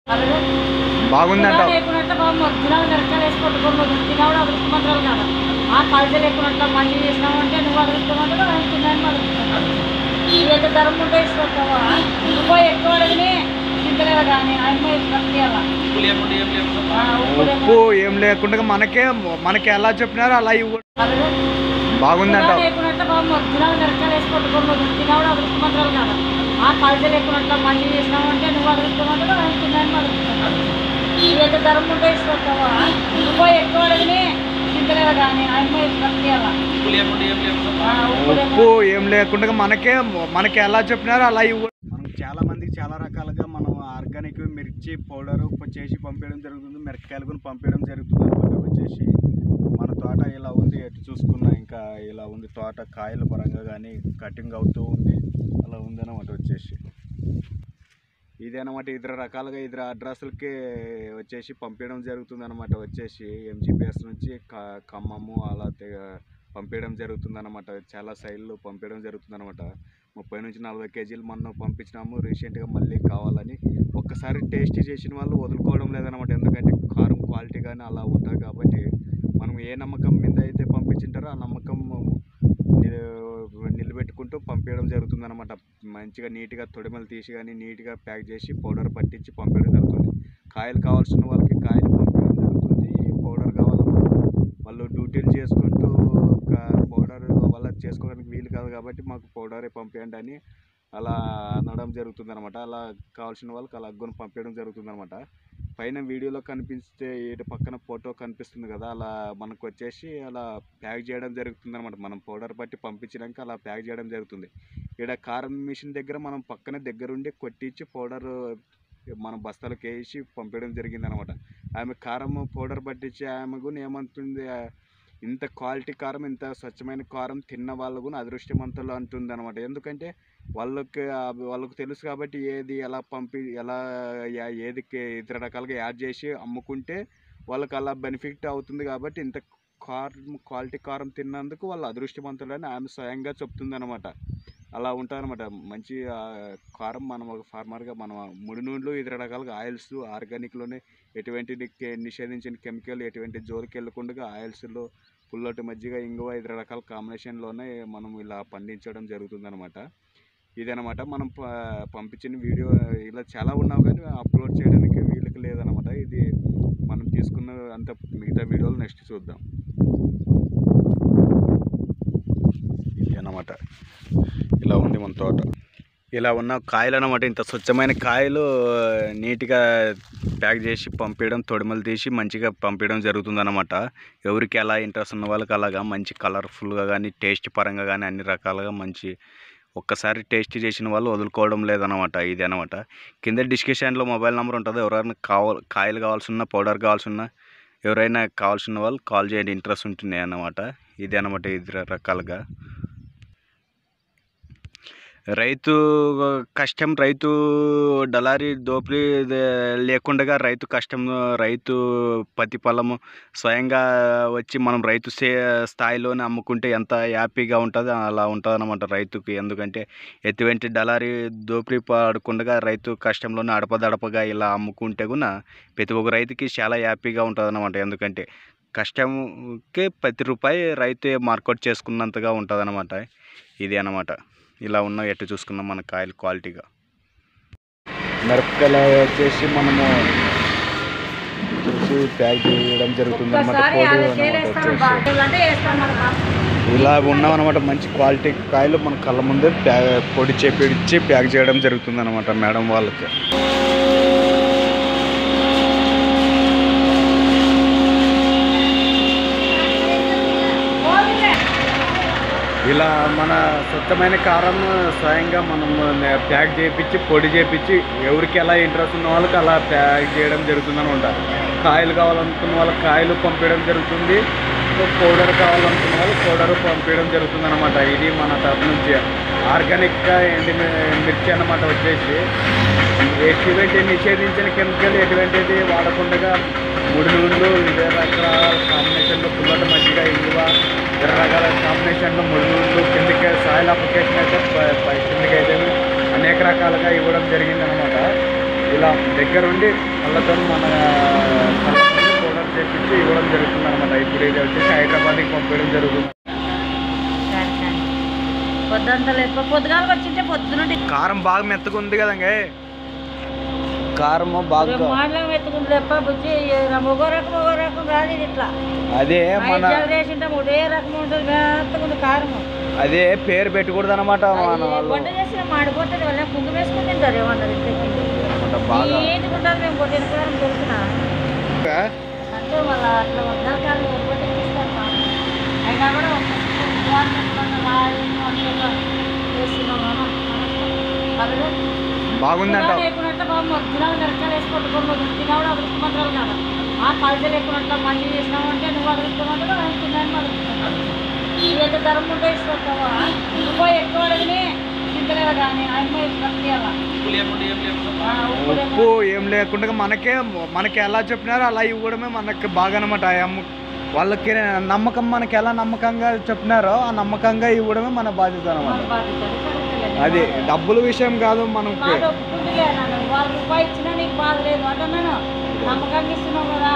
బాగుందంట లేకున్నట్టు బాబు ఒరిజినల్ మిరకాయలు వేసి కొట్టుకొని వదిలి తినవాడు అదృష్టమంటారు కదా ఆ కలిసి లేకున్నట్లు మంచి చేసినావు అంటే నువ్వు అదృష్టమంటారు ఆయన తిన్నాను అదృష్టమంటారు ఎంత ధరం ఉంటే ఇష్టపడతావా నువ్వు ఎక్కువ అడిగిని తింటలేదు కానీ ఆయన కట్టియాలా ఉప్పు ఏం లేకుండా మనకే మనకి ఎలా చెప్పినారో అలా ఇవ్వ బాగుందంట లేకున్నట్టు బాబు ఒరిజినల్ మిరకాయలు వేసి కొట్టుకొని వదిలి తినవాడు అదృష్టమంటారు కదా ఆ కలిసి లేకున్నట్లు మంచి చేసినావు అంటే నువ్వు అదృష్టమంటారు ఆయన తిన్నాను అదృష్టమంటారు ఎంత ధరం ఉంటే ఇష్టపడతావా నువ్వు ఎక్కువ అడిగిని తింటలేదు కానీ ఆయన కట్టియాలా ఉప్పు ఏం లేకుండా మనకే మనకి ఎలా చెప్పినారో అలా ఇవ్వ మనం చాలా మందికి చాలా రకాలుగా మనం ఆర్గానిక్ మిర్చి పౌడర్ చేసి పంపించడం జరుగుతుంది మిరపకాయలు కూడా పంపించడం జరుగుతుంది అనమాట వచ్చేసి మన తోట ఇలా ఉంది ఎటు చూసుకున్నా ఇంకా ఇలా ఉంది తోట కాయల పరంగా కానీ కటింగ్ అవుతూ ఉంది అలా ఉంది అనమాట వచ్చేసి ఇదనమాట ఇతర రకాలుగా ఇతర అడ్రస్లకి వచ్చేసి పంపించడం జరుగుతుంది అనమాట వచ్చేసి ఎంజీపీఎస్ నుంచి క- ఖమ్మము అలా తె- పంపించడం జరుగుతుంది అనమాట చాలా సైడ్లు పంపించడం జరుగుతుంది అనమాట ముప్పై నుంచి నలభై కేజీలు మనం పంపించినాము రీసెంట్గా మళ్ళీ కావాలని ఒక్కసారి టేస్ట్ చేసిన వాళ్ళు వదులుకోవడం లేదనమాట ఎందుకంటే కారం క్వాలిటీ కానీ అలా ఉంటుంది కాబట్టి మనం ఏ నమ్మకం మీద అయితే పంపించింటారో ఆ నమ్మకం నిల- నిలబెట్టుకుంటూ పంపించడం జరుగుతుంది అనమాట మంచిగా నీట్గా తొడిమలు తీసి కానీ నీట్గా ప్యాక్ చేసి పౌడర్ పట్టించి పంపించడం జరుగుతుంది కాయలు కావాల్సిన వాళ్ళకి కాయలు పంపించడం జరుగుతుంది పౌడర్ కావాలన్నా వాళ్ళు డ్యూటీలు చేసుకుంటూ పౌడర్ వల్ల చేసుకోవడానికి వీలు కాదు కాబట్టి మాకు పౌడరే పంపించండి అని అలా అనడం జరుగుతుంది అనమాట అలా కావాల్సిన వాళ్ళకి అలా అగ్గును పంపించడం జరుగుతుంది అనమాట పైన వీడియోలో కనిపిస్తే ఇటు పక్కన ఫోటో కనిపిస్తుంది కదా అలా మనకు వచ్చేసి అలా ప్యాక్ చేయడం జరుగుతుంది అనమాట మనం పౌడర్ బట్టి పంపించినాక అలా ప్యాక్ చేయడం జరుగుతుంది ఇక్కడ కారం మిషన్ దగ్గర మనం పక్కన దగ్గరుండి కొట్టించి పౌడర్ మన బస్తాలకు వేసి పంపించడం జరిగింది అనమాట ఆమె కారం పౌడర్ పట్టించి ఆమె కూడా ఏమంటుంది ఆ, ఇంత క్వాలిటీ కారం ఇంత స్వచ్ఛమైన కారం తిన్న వాళ్ళు కూడా అదృష్టవంతులు అంటుంది అనమాట ఎందుకంటే వాళ్ళకి ఆ, వాళ్ళకి తెలుసు కాబట్టి ఏది ఎలా పంపి ఎలా యా- ఏది కే- ఇతర రకాలుగా యాడ్ చేసి అమ్ముకుంటే వాళ్ళకి అలా బెనిఫిట్ అవుతుంది కాబట్టి ఇంత కారం క్వాలిటీ కారం తిన్నందుకు వాళ్ళు అదృష్టవంతులని ఆమె స్వయంగా చెప్తుంది అనమాట అలా ఉంటారనమాట మంచి ఆ, కారం మనం ఒక ఫార్మర్గా మనం ముడి నూనెలు ఇతర రకాలుగా ఆయిల్స్ ఆర్గానిక్లోనే ఎటువంటి ని- నిషేధించిన కెమికల్ ఎటువంటి జోలికి వెళ్ళకుండా ఆయిల్స్లో పుల్లటి మజ్జిగ ఇంగువ ఇతర రకాల కాంబినేషన్లోనే మనం ఇలా పండించడం జరుగుతుందన్నమాట ఇదనమాట మనం ప- పంపించిన వీడియో ఇలా చాలా ఉన్నావు కానీ అప్లోడ్ చేయడానికి వీలుకి లేదనమాట ఇది మనం తీసుకున్న అంత మిగతా వీడియోలు నెక్స్ట్ చూద్దాం ఇది అన్నమాట ఇలా ఉంది మన తోట ఇలా ఉన్న కాయలు అన్నమాట ఇంత స్వచ్ఛమైన కాయలు నీట్గా ప్యాక్ చేసి పంపించడం తొడిమలు తీసి మంచిగా పంపించడం జరుగుతుందన్నమాట ఎవరికి ఎలా ఇంట్రెస్ట్ ఉన్న వాళ్ళకి అలాగా మంచి కలర్ఫుల్గా కానీ టేస్ట్ పరంగా కానీ అన్ని రకాలుగా మంచి ఒక్కసారి టేస్ట్ చేసిన వాళ్ళు వదులుకోవడం లేదనమాట ఇది అనమాట కింద డిస్క్రిప్షన్లో మొబైల్ నెంబర్ ఉంటుంది ఎవరైనా కావాలి కాయలు కావాల్సిన పౌడర్ కావాల్సిన ఎవరైనా కావాల్సిన వాళ్ళు కాల్ చేయండి ఇంట్రెస్ట్ ఉంటున్నాయి అన్నమాట ఇది అనమాట ఇది రకాలుగా రైతు కష్టం రైతు డలారీ దోపిడీ దే- లేకుండా రైతు కష్టం రైతు ప్రతిఫలము స్వయంగా వచ్చి మనం రైతు సే స్థాయిలోనే అమ్ముకుంటే ఎంత హ్యాపీగా ఉంటుంది అలా ఉంటుంది అనమాట రైతుకి ఎందుకంటే ఎటువంటి డలారీ దోపిడీ పడకుండా రైతు కష్టంలోనే అడపదడపగా ఇలా అమ్ముకుంటే కూడా ప్రతి ఒక్క రైతుకి చాలా హ్యాపీగా ఉంటుంది అనమాట ఎందుకంటే కష్టంకి ప్రతి రూపాయి రైతే మార్కౌట్ చేసుకున్నంతగా ఉంటుంది అనమాట ఇది అనమాట ఇలా ఉన్న ఎట్టు చూసుకున్నాం మన కాయలు క్వాలిటీగా మిరపకాయలు వచ్చేసి మనము చూసి ప్యాక్ చేయడం జరుగుతుంది ఒక్కసారి యాభై కేలు వేస్తాను బాటిల్ అంటే వేస్తాను మనకు ఇలా ఉన్నామన్నమాట మంచి క్వాలిటీ కాయలు మన కళ్ళ ముందే ప్యా పొడి చేపించి ప్యాక్ చేయడం జరుగుతుంది అనమాట మేడం వాళ్ళకి పోనీలే. ఇలా మన స్వచ్ఛమైన కారం స్వయంగా మనం ప్యాక్ చేయించి పొడి చేయించి ఎవరికి ఎలా ఇంట్రెస్ట్ ఉన్న వాళ్ళకి అలా ప్యాక్ చేయడం జరుగుతుంది అనమాట కాయలు కావాలనుకున్న వాళ్ళకి కాయలు పంపించడం జరుగుతుంది పౌడర్ కావాలనుకున్న వాళ్ళకి పౌడర్ పంపించడం జరుగుతుంది అనమాట ఇది మన తరఫు నుంచి ఆర్గానిక్గా ఎండి మి- మిర్చి అన్నమాట వచ్చేసి ఎటువంటి నిషేధించిన కెమికల్ ఎటువంటిది వాడకుండా ముడి నూనెలు ఇదే రకాల కాంబినేషన్లో పుల్లట మజ్జిగ ఇంగువ ఇతర రకాల కాంబినేషన్లో ముడి నూనెలు కిందకి సాయిల్ అప్లికేషన్ అయితే ప- పై కిందకి అయితే అనేక రకాలుగా ఇవ్వడం జరిగింది అనమాట ఇలా దగ్గరుండి కళ్ళతో మన కళ్ళతో పౌడర్ చేపించి ఇవ్వడం జరుగుతుంది అనమాట ఇప్పుడు ఇది వచ్చేసి హైదరాబాద్కి పంపించడం జరుగుతుంది సరే సరే పొద్దుంతా లేదు పొద్దుగాలకు వచ్చింటే పొద్దునుండి కారం బాగా మెత్తగా ఉంది కదంగా కారం బాగా మాటలు ఎత్తుకుంటే తప్ప బుజ్జి మొగో రకం మొగో రకం రాదు ఇది ఇట్లా అదే మన ఐదు చేసింటే ఒకటే రకం ఉంటుంది మెత్తగుంది కారము అదే పేరు పెట్టకూడదు అనమాట మన వాళ్ళు వంట చేసి మాడిపోతుంది వాళ్ళ కుంగు వేసుకుని తింటారు ఏమన్నది అనమాట బాగా ఏంటి ఉంటుంది మేము కొట్టిన కారం తెలిసిన అంటే వాళ్ళ అట్లా వందల కాలం ఒక్కటి తీస్తారు మాకు. అయినా కూడా ఒక వారం ఎప్పుడన్నా రాయి వంటలు చేస్తున్నాం కదా. అదే బాగుందంట లేకున్నట్టు బాబు మొత్తం మిరకాయలు వేసి కొట్టుకొని వదిలి తిన్నా కూడా అదృష్ట మంత్రాలు కదా ఆ పైసలు లేకున్నట్టు మంచి చేసినావు అంటే నువ్వు అదృష్టమంటే నేను తిన్నాను అదృష్టం ఎంత ధరం ఉంటే ఇస్తావా నువ్వు ఎక్కువ అడిగిని తింటలేదు కానీ అమ్మాయి కట్టియాలా ఉప్పు ఏం లేకుండా మనకే మనకి ఎలా చెప్పినారో అలా ఇవ్వడమే మనకి బాగా అనమాట వాళ్ళకి నమ్మకం మనకి ఎలా నమ్మకంగా చెప్పినారో ఆ నమ్మకంగా ఇవ్వడమే మన బాధ్యత అనమాట అది డబ్బుల విషయం కాదు మనకి మాట ఒప్పుకుంటులే అన్నాను వాళ్ళు రూపాయి ఇచ్చినా నీకు బాధ లేదు అంటున్నాను నమ్మకంగా ఇస్తున్నావు కదా